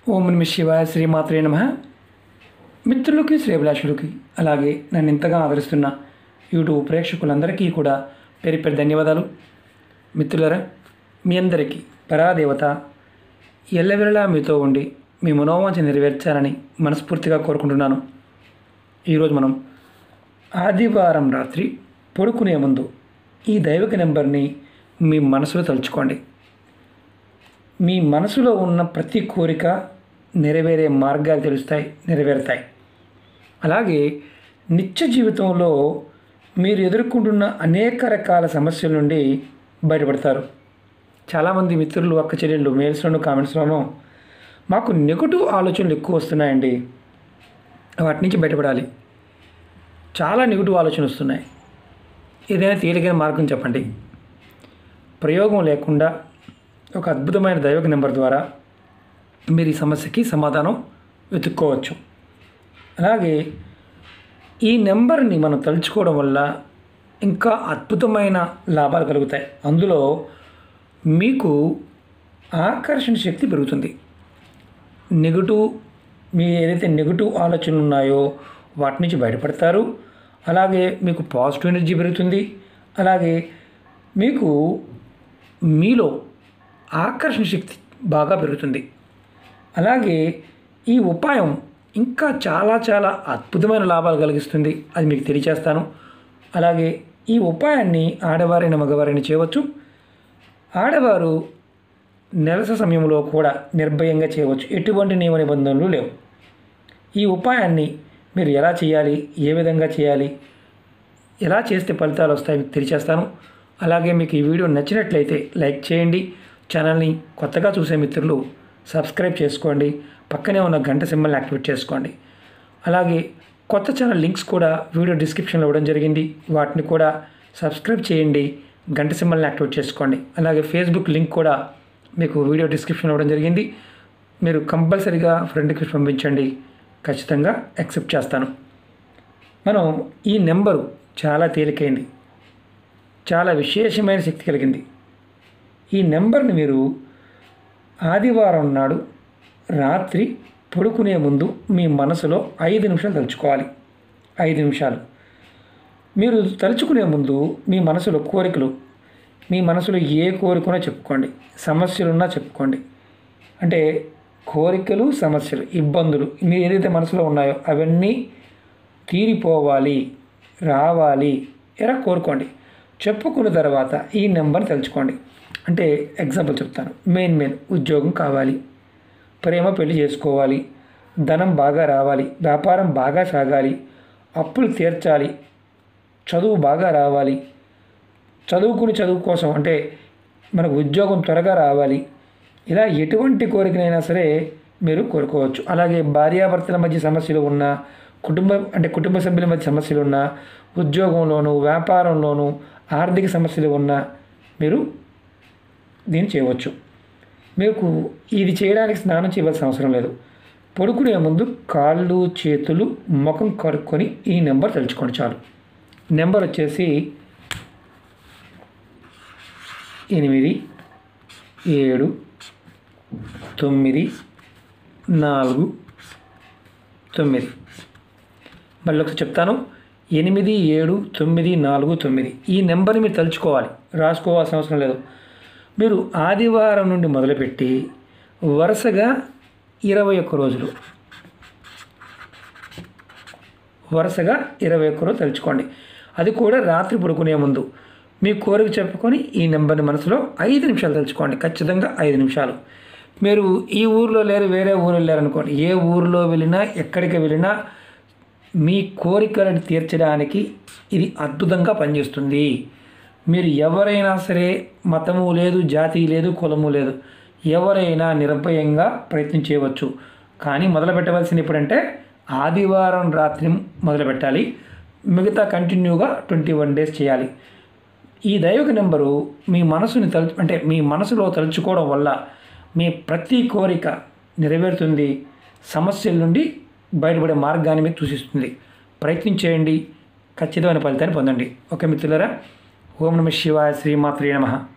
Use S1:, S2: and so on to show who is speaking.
S1: ఓం నమ శివాయ శ్రీమాత్రే నమ మిత్రులకి శ్రేభిలాషులకి అలాగే నన్ను ఇంతగా ఆదరిస్తున్న యూట్యూబ్ ప్రేక్షకులందరికీ కూడా పేరు పేరు ధన్యవాదాలు మిత్రులరా మీ అందరికీ పరాదేవత ఎల్లవెల్లలా మీతో ఉండి మీ మనోవాంఛ నెరవేర్చాలని మనస్ఫూర్తిగా కోరుకుంటున్నాను ఈరోజు మనం ఆదివారం రాత్రి పడుకునే ముందు ఈ దైవిక నెంబర్ని మీ మనసులో తలుచుకోండి మీ మనసులో ఉన్న ప్రతి కోరిక నెరవేరే మార్గాలు తెలుస్తాయి నెరవేరుతాయి అలాగే నిత్య జీవితంలో మీరు ఎదుర్కొంటున్న అనేక రకాల సమస్యల నుండి బయటపడతారు చాలామంది మిత్రులు అక్క చెల్లెళ్ళు మెయిల్స్లోనూ కామెంట్స్లోనూ మాకు నెగటివ్ ఆలోచనలు ఎక్కువ వస్తున్నాయండి వాటి నుంచి బయటపడాలి చాలా నెగిటివ్ ఆలోచనలు వస్తున్నాయి ఏదైనా తేలికైన మార్గం చెప్పండి ప్రయోగం లేకుండా ఒక అద్భుతమైన దైవిక నెంబర్ ద్వారా మీరు ఈ సమస్యకి సమాధానం వెతుక్కోవచ్చు అలాగే ఈ నెంబర్ని మనం తలుచుకోవడం వల్ల ఇంకా అద్భుతమైన లాభాలు కలుగుతాయి అందులో మీకు ఆకర్షణ శక్తి పెరుగుతుంది నెగటివ్ మీ ఏదైతే నెగటివ్ ఆలోచనలు ఉన్నాయో వాటి నుంచి బయటపడతారు అలాగే మీకు పాజిటివ్ ఎనర్జీ పెరుగుతుంది అలాగే మీకు మీలో ఆకర్షణ శక్తి బాగా పెరుగుతుంది అలాగే ఈ ఉపాయం ఇంకా చాలా చాలా అద్భుతమైన లాభాలు కలిగిస్తుంది అది మీకు తెలియచేస్తాను అలాగే ఈ ఉపాయాన్ని ఆడవారైన మగవారైన చేయవచ్చు ఆడవారు నెలస సమయంలో కూడా నిర్భయంగా చేయవచ్చు ఎటువంటి నియమ నిబంధనలు లేవు ఈ ఉపాయాన్ని మీరు ఎలా చేయాలి ఏ విధంగా చేయాలి ఎలా చేస్తే ఫలితాలు వస్తాయి మీకు తెలియచేస్తాను అలాగే మీకు ఈ వీడియో నచ్చినట్లయితే లైక్ చేయండి ఛానల్ని కొత్తగా చూసే మిత్రులు సబ్స్క్రైబ్ చేసుకోండి పక్కనే ఉన్న గంట సింబల్ని యాక్టివేట్ చేసుకోండి అలాగే కొత్త ఛానల్ లింక్స్ కూడా వీడియో డిస్క్రిప్షన్లో ఇవ్వడం జరిగింది వాటిని కూడా సబ్స్క్రైబ్ చేయండి గంట సింబల్ని యాక్టివేట్ చేసుకోండి అలాగే ఫేస్బుక్ లింక్ కూడా మీకు వీడియో డిస్క్రిప్షన్లో ఇవ్వడం జరిగింది మీరు కంపల్సరీగా ఫ్రెండ్ రిక్వెస్ట్ పంపించండి ఖచ్చితంగా యాక్సెప్ట్ చేస్తాను మనం ఈ నెంబరు చాలా తేలికైంది చాలా విశేషమైన శక్తి కలిగింది ఈ నెంబర్ని మీరు ఆదివారం నాడు రాత్రి పడుకునే ముందు మీ మనసులో ఐదు నిమిషాలు తలుచుకోవాలి ఐదు నిమిషాలు మీరు తలుచుకునే ముందు మీ మనసులో కోరికలు మీ మనసులో ఏ కోరికనో చెప్పుకోండి సమస్యలున్నా చెప్పుకోండి అంటే కోరికలు సమస్యలు ఇబ్బందులు మీరు ఏదైతే మనసులో ఉన్నాయో అవన్నీ తీరిపోవాలి రావాలి ఎలా కోరుకోండి చెప్పుకున్న తర్వాత ఈ నెంబర్ని తలుచుకోండి అంటే ఎగ్జాంపుల్ చెప్తాను మెయిన్ మెయిన్ ఉద్యోగం కావాలి ప్రేమ పెళ్లి చేసుకోవాలి ధనం బాగా రావాలి వ్యాపారం బాగా సాగాలి అప్పులు తీర్చాలి చదువు బాగా రావాలి చదువుకుని చదువు కోసం అంటే మనకు ఉద్యోగం త్వరగా రావాలి ఇలా ఎటువంటి కోరికనైనా సరే మీరు కోరుకోవచ్చు అలాగే భార్యాభర్తల మధ్య సమస్యలు ఉన్నా కుటుంబం అంటే కుటుంబ సభ్యుల మధ్య సమస్యలు ఉన్నా ఉద్యోగంలోనూ వ్యాపారంలోనూ ఆర్థిక సమస్యలు ఉన్నా మీరు దీన్ని చేయవచ్చు మీకు ఇది చేయడానికి స్నానం చేయవలసిన అవసరం లేదు పడుకునే ముందు కాళ్ళు చేతులు ముఖం కడుక్కొని ఈ నెంబర్ తలుచుకోండి చాలు నెంబర్ వచ్చేసి ఎనిమిది ఏడు తొమ్మిది నాలుగు తొమ్మిది మళ్ళీ ఒకసారి చెప్తాను ఎనిమిది ఏడు తొమ్మిది నాలుగు తొమ్మిది ఈ నెంబర్ని మీరు తలుచుకోవాలి రాసుకోవాల్సిన అవసరం లేదు మీరు ఆదివారం నుండి మొదలుపెట్టి వరుసగా ఇరవై ఒక్క రోజులు వరుసగా ఇరవై ఒక్క రోజు తలుచుకోండి అది కూడా రాత్రి పడుకునే ముందు మీ కోరిక చెప్పుకొని ఈ నెంబర్ని మనసులో ఐదు నిమిషాలు తలుచుకోండి ఖచ్చితంగా ఐదు నిమిషాలు మీరు ఈ ఊరిలో లేరు వేరే ఊరు లేరనుకోండి ఏ ఊరిలో వెళ్ళినా ఎక్కడికి వెళ్ళినా మీ కోరికలను తీర్చడానికి ఇది అద్భుతంగా పనిచేస్తుంది మీరు ఎవరైనా సరే మతము లేదు జాతి లేదు కులము లేదు ఎవరైనా నిర్భయంగా ప్రయత్నం చేయవచ్చు కానీ మొదలు పెట్టవలసింది ఎప్పుడంటే ఆదివారం రాత్రి మొదలు పెట్టాలి మిగతా కంటిన్యూగా ట్వంటీ వన్ డేస్ చేయాలి ఈ దైవిక నెంబరు మీ మనసుని తలు అంటే మీ మనసులో తలుచుకోవడం వల్ల మీ ప్రతి కోరిక నెరవేరుతుంది సమస్యల నుండి బయటపడే మార్గాన్ని మీకు సూచిస్తుంది ప్రయత్నం చేయండి ఖచ్చితమైన ఫలితాన్ని పొందండి ఓకే మిత్రులరా ఓం నమ శివాయ శ్రీమాత్రే నమః